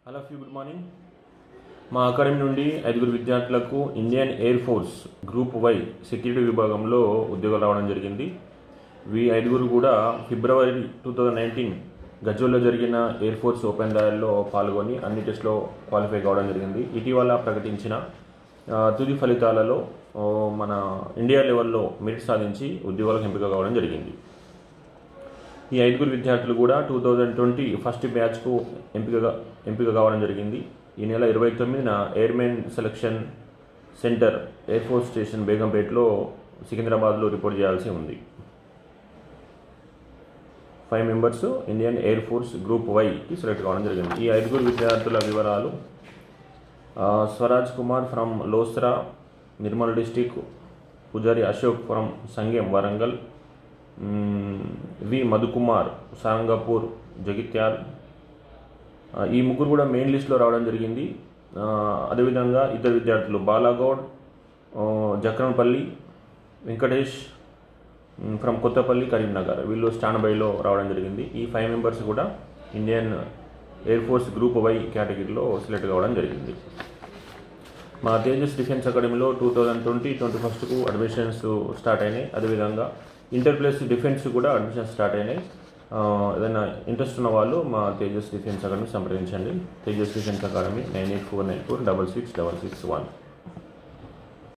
hello ఫ్యూ good morning మా academy నుండి ఐదుగురు విద్యార్థులకు Indian air force group Y security విభాగంలో ఉద్యోగాలు రావడం జరిగింది వీ ఐదుగురు కూడా ఫిబ్రవరి టూ థౌజండ్ నైన్టీన్ గజ్వల్లో జరిగిన ఎయిర్ ఫోర్స్ ఓపెన్ రాయల్లో పాల్గొని అన్ని టెస్ట్లో క్వాలిఫై కావడం జరిగింది ఇటీవల ప్రకటించిన ఆ, తుది ఫలితాలలో ఓ, మన ఇండియా లెవెల్లో మెరిట్ సాధించి ఉద్యోగాలకు ఎంపిక కావడం జరిగింది ఈ ఐదుగురు విద్యార్థులు కూడా టూ థౌజండ్ ట్వంటీ ఫస్ట్ బ్యాచ్కు ఎంపికగా ఎంపిక కావడం జరిగింది ఈ నెల ఇరవై తొమ్మిదిన airmen selection centre air force station బేగంపేటలో సికింద్రాబాద్లో రిపోర్ట్ చేయాల్సి ఉంది five members Indian air force group వైకి సెలెక్ట్ కావడం జరిగింది ఈ ఐదుగురు విద్యార్థుల వివరాలు ఆ, Swaraj Kumar from Losra Nirmal district Pujari Ashok from Sangem Warangal మ్మ్, వి మధుకుమార్ సారంగపూర్ జగిత్యాల్ ఆ, ఈ ముగ్గురు కూడా మెయిన్ లిస్ట్లో రావడం జరిగింది ఆ, అదేవిధంగా ఇద్దరు విద్యార్థులు బాలాగౌడ్ ఆ, జక్రన్పల్లి వెంకటేష్ మ్, ఫ్రమ్ కొత్తపల్లి కరీంనగర్ వీళ్ళు స్టాండ్ బైలో రావడం జరిగింది ఈ ఫైవ్ మెంబర్స్ కూడా Indian air force group Y కేటగిరీలో సెలెక్ట్ కావడం జరిగింది మా తేజస్ డిఫెన్స్ అకాడమీలో టూ థౌజండ్ ట్వంటీ ట్వంటీ ఫస్ట్కు అడ్మిషన్స్ స్టార్ట్ అయినాయి అదేవిధంగా ఇంటర్ ప్లస్ డిఫెన్స్ కూడా అడ్మిషన్స్ స్టార్ట్ అయినాయి ఆ, ఏదైనా ఇంట్రెస్ట్ ఉన్న వాళ్ళు మా తేజస్ డిఫెన్స్ అకాడమీ సంప్రదించండి Tejas defence academy nine eight four nine four double six double six one